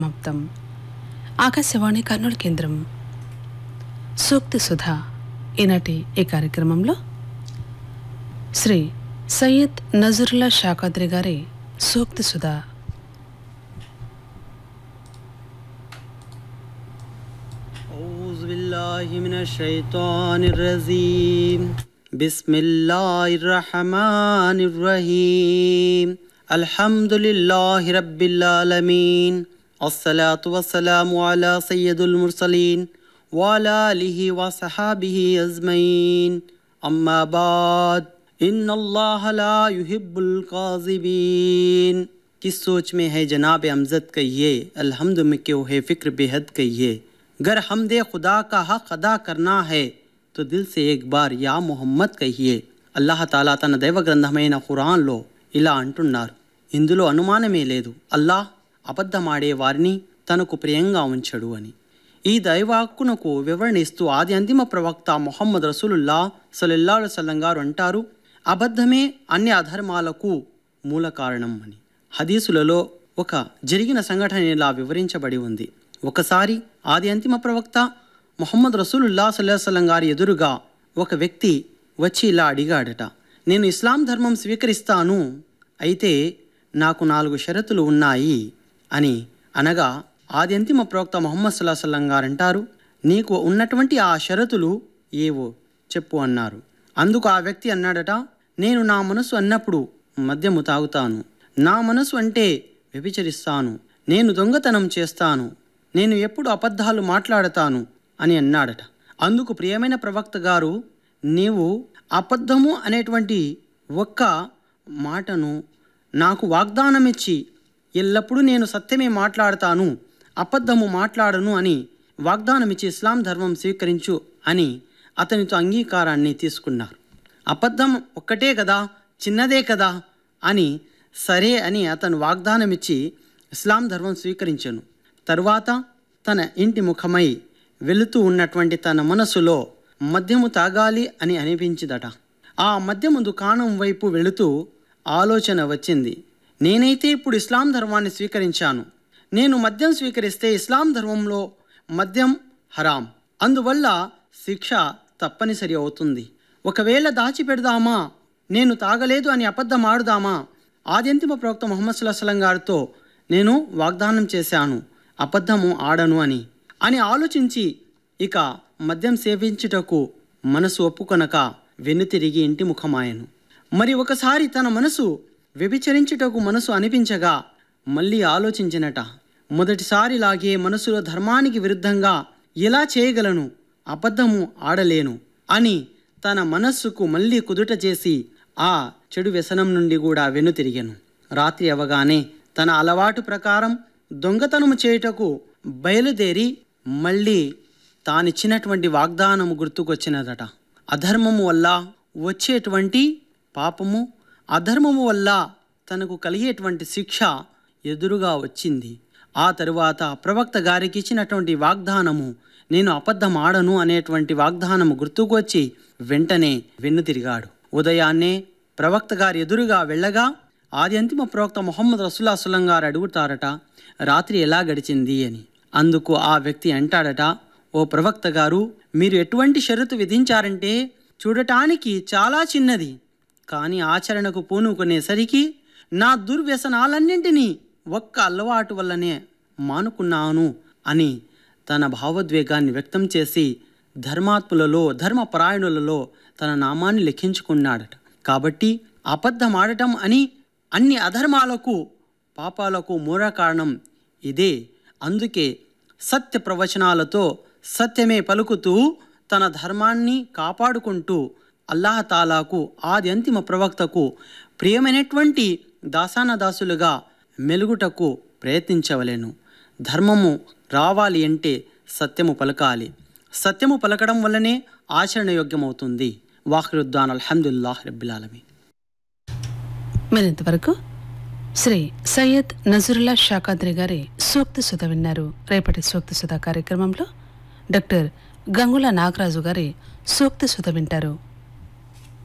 సమాప్తం ఆకాశవాణి కర్నూలు కేంద్రం సూక్తి సుధ ఈనాటి ఈ కార్యక్రమంలో శ్రీ సయ్యద్ నజరుల్లా షాకాద్రి గారి సూక్తి సుధ أعوذ بالله من الشيطان الرجيم بسم الله الرحمن الرحيم الحمد لله رب العالمين الصلاة والسلام على سيد المرسلين وعلى آله وصحابه أجمعين أما بعد إن الله لا يحب الكاذبين किस सोच में है जनाब अमजद कहिए अल्हम्द में क्यों है फिक्र बेहद कहिए गर हमदे खुदा का हक अदा करना है तो దిల్ से एक बार యా మొహమ్మద్ కహియే అల్లాహ్ తాలా తన దైవ గ్రంథమైన ఖురాన్లో ఇలా అంటున్నారు ఇందులో అనుమానమే లేదు అల్లాహ్ అబద్ధమాడే వారిని తనకు ప్రియంగా ఉంచడు అని ఈ దైవాక్కునకు వివరణ ఇస్తూ ఆది అంతిమ ప్రవక్త మొహమ్మద్ రసూలుల్లా సల్లల్లా సల్లం గారు అంటారు అబద్ధమే అన్ని అధర్మాలకు మూల కారణం అని హదీసులలో ఒక జరిగిన సంఘటన ఇలా వివరించబడి ఉంది ఒకసారి ఆది అంతిమ ప్రవక్త మొహమ్మద్ రసూలుల్లా సల్లాహం గారి ఎదురుగా ఒక వ్యక్తి వచ్చి ఇలా అడిగాడట నేను ఇస్లాం ధర్మం స్వీకరిస్తాను అయితే నాకు నాలుగు షరతులు ఉన్నాయి అని అనగా ఆది అంతిమ ప్రవక్త మొహమ్మద్ సల్లాహం గారు అంటారు నీకు ఉన్నటువంటి ఆ షరతులు ఏవో చెప్పు అన్నారు అందుకు ఆ వ్యక్తి అన్నాడట నేను నా మనసు అన్నప్పుడు మద్యము తాగుతాను నా మనసు అంటే వ్యభిచరిస్తాను నేను దొంగతనం చేస్తాను నేను ఎప్పుడు అబద్ధాలు మాట్లాడతాను అని అన్నాడట అందుకు ప్రియమైన ప్రవక్త గారు నీవు అబద్ధము అనేటువంటి ఒక్క మాటను నాకు వాగ్దానం ఇచ్చి ఎల్లప్పుడూ నేను సత్యమే మాట్లాడతాను అబద్ధము మాట్లాడను అని వాగ్దానం ఇచ్చి ఇస్లాం ధర్మం స్వీకరించు అని అతనితో అంగీకారాన్ని తీసుకున్నారు అబద్ధం ఒక్కటే కదా చిన్నదే కదా అని సరే అని అతను వాగ్దానం ఇచ్చి ఇస్లాం ధర్మం స్వీకరించను తరువాత తన ఇంటి ముఖమై వెళుతూ ఉన్నటువంటి తన మనసులో మద్యము తాగాలి అని అనిపించిందట ఆ మద్యము దుకాణం వైపు వెళుతూ ఆలోచన వచ్చింది నేనైతే ఇప్పుడు ఇస్లాం ధర్మాన్ని స్వీకరించాను నేను మద్యం స్వీకరిస్తే ఇస్లాం ధర్మంలో మద్యం హరాం అందువల్ల శిక్ష తప్పనిసరి అవుతుంది ఒకవేళ దాచిపెడదామా నేను తాగలేదు అని అబద్ధం ఆడుదామా ఆద్యంతిమ ప్రవక్త ముహమ్మద్ సుల్లాహం గారితో నేను వాగ్దానం చేశాను అబద్ధము ఆడను అని అని ఆలోచించి ఇక మద్యం సేవించుటకు మనసు ఒప్పుకొనక వెనుతిరిగి ఇంటి ముఖమాయను మరి ఒకసారి తన మనసు వ్యభిచరించుటకు మనసు అనిపించగా మళ్ళీ ఆలోచించినట మొదటిసారిలాగే మనసులో ధర్మానికి విరుద్ధంగా ఎలా చేయగలను అబద్ధము ఆడలేను అని తన మనస్సుకు మళ్ళీ కుదుట చేసి ఆ చెడు వ్యసనం నుండి కూడా వెనుతిరిగెను రాత్రి అవగానే తన అలవాటు ప్రకారం దొంగతనము చేయుటకు బయలుదేరి మళ్ళీ తానిచ్చినటువంటి వాగ్దానము గుర్తుకొచ్చినదట అధర్మము వల్ల వచ్చేటువంటి పాపము అధర్మము వల్ల తనకు కలిగేటువంటి శిక్ష ఎదురుగా వచ్చింది ఆ తరువాత ప్రవక్త గారికి ఇచ్చినటువంటి వాగ్దానము నేను అబద్ధం ఆడను అనేటువంటి వాగ్దానము గుర్తుకు వచ్చి వెంటనే వెన్నుతిరిగాడు ఉదయాన్నే ప్రవక్త గారి ఎదురుగా వెళ్ళగా ఆది అంతిమ ప్రవక్త మొహమ్మద్ రసుల్లా సుల్లం గారు అడుగుతారట రాత్రి ఎలా గడిచింది అని అందుకు ఆ వ్యక్తి అంటాడట ఓ ప్రవక్త గారు మీరు ఎటువంటి షరతు విధించారంటే చూడటానికి చాలా చిన్నది కానీ ఆచరణకు పూనుకునేసరికి నా దుర్వ్యసనాలన్నింటినీ ఒక్క అలవాటు వల్లనే మానుకున్నాను అని తన భావోద్వేగాన్ని వ్యక్తం చేసి ధర్మాత్ములలో ధర్మపరాయణులలో తన నామాన్ని లెక్కించుకున్నాడట కాబట్టి అబద్ధమాడటం అని అన్ని అధర్మాలకు పాపాలకు మూల కారణం ఇదే అందుకే సత్య ప్రవచనాలతో సత్యమే పలుకుతూ తన ధర్మాన్ని కాపాడుకుంటూ అల్లాహతాలాకు ఆది అంతిమ ప్రవక్తకు ప్రియమైనటువంటి దాసానదాసులుగా మెలుగుటకు ప్రయత్నించవలెను ధర్మము రావాలి అంటే సత్యము పలకాలి సత్యము పలకడం వల్లనే ఆచరణ యోగ్యమవుతుంది వాహృద్దాన్ అల్హమ్దుల్లాహ్ రబ్బిలాలమీ మరింతవరకు శ్రీ సయ్యద్ నజరుల్లా షాకాద్రి గారి సూక్తి సుధ విన్నారు రేపటి సూక్తి సుధ కార్యక్రమంలో డాక్టర్ గంగుల నాగరాజు గారి సూక్తి సుధ వింటారు